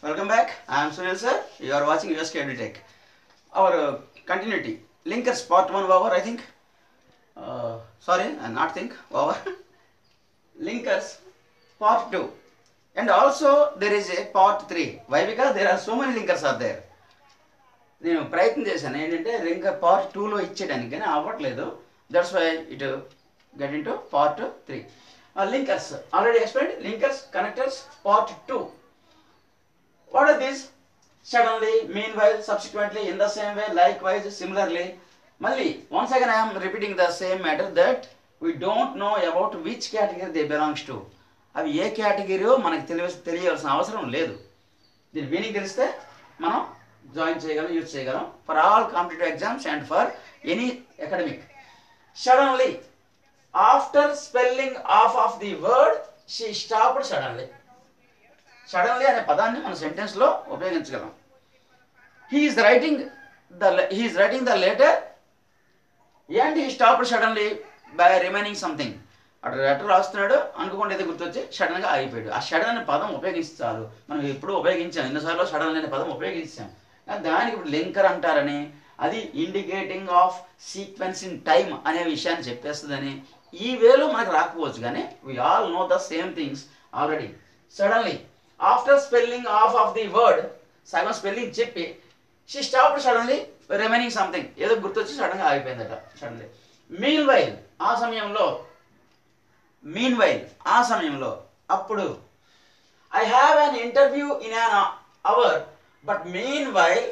Welcome back. I am Sunil sir. You are watching USK EduTech. Our uh, continuity. Linkers part 1 over, I think. Uh, sorry, I not think. Over. Linkers part 2. And also there is a part 3. Why? Because there are so many linkers are there. నేను ప్రయత్నం చేశాను ఏంటంటే linker part టూలో ఇచ్చేయడానికి కానీ అవ్వట్లేదు that's why it get into part three linkers already explain linkers connectors part two What are these? Suddenly, meanwhile, subsequently, in the same way, likewise, similarly. Mali, once again I am repeating the same matter that we don't know about which category they belongs to. అవి ఏ కేటగిరీయో మనకు తెలియ తెలియాల్సిన అవసరం లేదు దీని meaning తెలిస్తే మనం join చేయగలం యూజ్ చేయగలం for all competitive exams and for any academic suddenly after spelling of of the word she stopped suddenly suddenly అనే పదాన్ని మన సెంటెన్స్లో ఉపయోగించగలం he is writing the he is writing the letter and he stop suddenly by remaining something అటు letter రాస్తున్నాడు అనుకోకుండా ఏదో గుర్తొచ్చి సడన్గా ఆగిపోయాడు ఆ సడన్ అనే పదం ఉపయోగించాలి మనం ఎప్పుడు ఉపయోగించాం ఎన్నోసార్లు సడన్ అనే పదం ఉపయోగించాం కానీ దానికి ఇప్పుడు లింకర్ అంటారని అది indicating of sequence in time అనే విషయాన్ని చెప్పేస్తుందని ఈ వేలో మనకు రాకపోవచ్చు కానీ we all know the same things already suddenly after spelling of of the word సగం స్పెల్లింగ్ చెప్పి she stop suddenly remaining something ఏదో గుర్తొచ్చి సడన్గా ఆగిపోయిందట సడన్లీ మీన్ వైల్ ఆ సమయంలో మీన్ వైల్ ఆ సమయంలో అప్పుడు I have an interview in an hour but meanwhile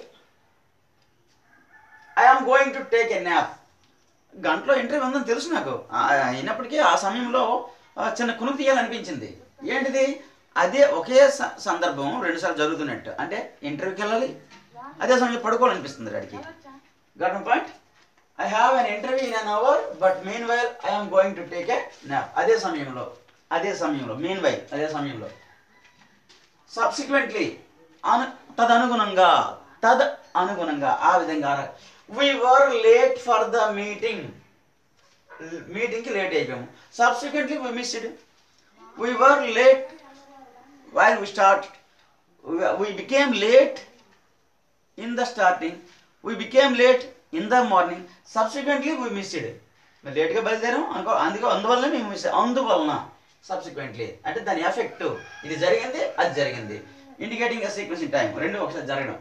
I am going to take a nap గంటలో ఇంటర్వ్యూ ఉందని తెలుసు నాకు ఆ, అయినప్పటికీ ఆ సమయంలో ఆ, చిన్న కునుకు తీయాలనిపించింది ఏంటిది అదే ఒకే స- సందర్భం రెండుసార్లు జరుగుతున్నట్టు అంటే ఇంటర్వ్యూకి వెళ్ళాలి అదే సమయంలో పడుకోవాలనిపిస్తుంది వాడికి got point I have an interview in an hour but meanwhile I'm going to take a nap అదే సమయంలో అదే సమయంలో మీన్ వైల్ అదే సమయంలో సబ్సిక్వెంట్లీ అను తదనుగుణంగా తద్ అనుగుణంగా ఆ విధంగా we were late for the meeting మీటింగ్కి లేట్ అయిపోయాము subsequently we missed we were late while we start we became late in the starting we became late in the morning subsequently we missed మేము లేట్గా బయలుదేరాం అనుకో అందుకే అందువల్ల మేము miss అందువలన సబ్సిక్వెంట్లీ అంటే దాని ఎఫెక్ట్ ఇది జరిగింది అది జరిగింది ఇండికేటింగ్ సీక్వెన్స్ ఇన్ టైం రెండు ఒకసారి జరగడం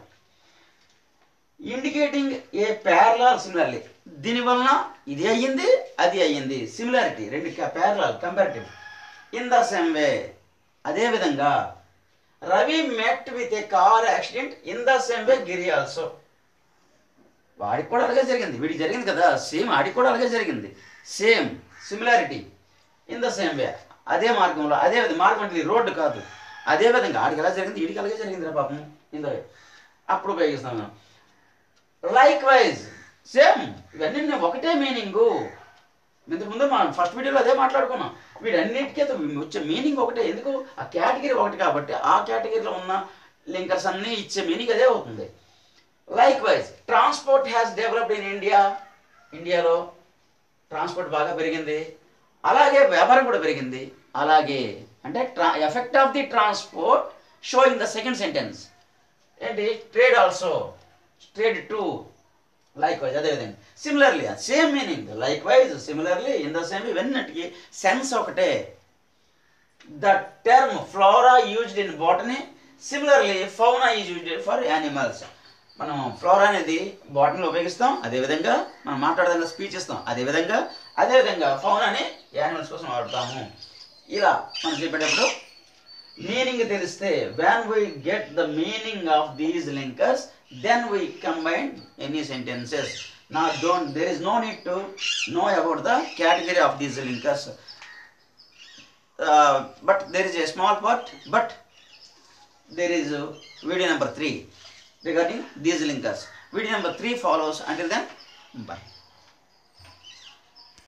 ఇండికేటింగ్ ఏ ప్యారలాల్ సిమిలర్లీ దీనివలన ఇది అయ్యింది అది అయ్యింది సిమిలారిటీ రెండు parallel comparative in the same way అదేవిధంగా Ravi met with a car accident in the same way Giri also వాడికి కూడా అలాగే జరిగింది వీడికి జరిగింది కదా సేమ్ ఆడికి కూడా అలాగే జరిగింది same similarity in the same way అదే మార్గంలో అదే విధంగా మార్గం అంటే ఇది రోడ్డు కాదు అదే విధంగా ఆడికి ఎలా జరిగింది వీడికి అలాగే జరిగింది రా పాపం ఇన్ ద వే అప్పుడు ఉపయోగిస్తాం మనం లైక్ వైజ్ సేమ్ ఇవన్నీ నేను ఒకటే మీనింగు ఇంతకు ముందు మనం ఫస్ట్ వీడియోలో అదే మాట్లాడుకున్నాం వీటన్నిటికీ అయితే వచ్చే మీనింగ్ ఒకటే ఎందుకు ఆ కేటగిరీ ఒకటి కాబట్టి ఆ కేటగిరీలో ఉన్న లింకర్స్ అన్నీ ఇచ్చే మీనింగ్ అదే అవుతుంది likewise transport has developed in India ఇండియాలో ట్రాన్స్పోర్ట్ బాగా పెరిగింది అలాగే వ్యాపారం కూడా పెరిగింది అలాగే అంటే ట్రా effect of the transport show in the second sentence ఏంటి trade also trade to likewise అదేవిధంగా similarly same meaning likewise similarly in the same ఇవన్నిటికి సెన్స్ ఒకటే the term flora used in botany similarly fauna is used for animals మనం flora అనేది బాటనీలో ఉపయోగిస్తాం అదేవిధంగా మనం మాట్లాడదంగా స్పీచ్ ఇస్తాం అదేవిధంగా అదేవిధంగా ఫౌనాని యానిమల్స్ కోసం వాడతాము ఇలా మనం చెప్పేటప్పుడు మీనింగ్ తెలిస్తే when we get the meaning of these linkers then we combine any sentences now don't there is no need to know about the category of these linkers uh, but there is a small part but there is uh, video number 3 regarding these linkers video number 3 follows until then bye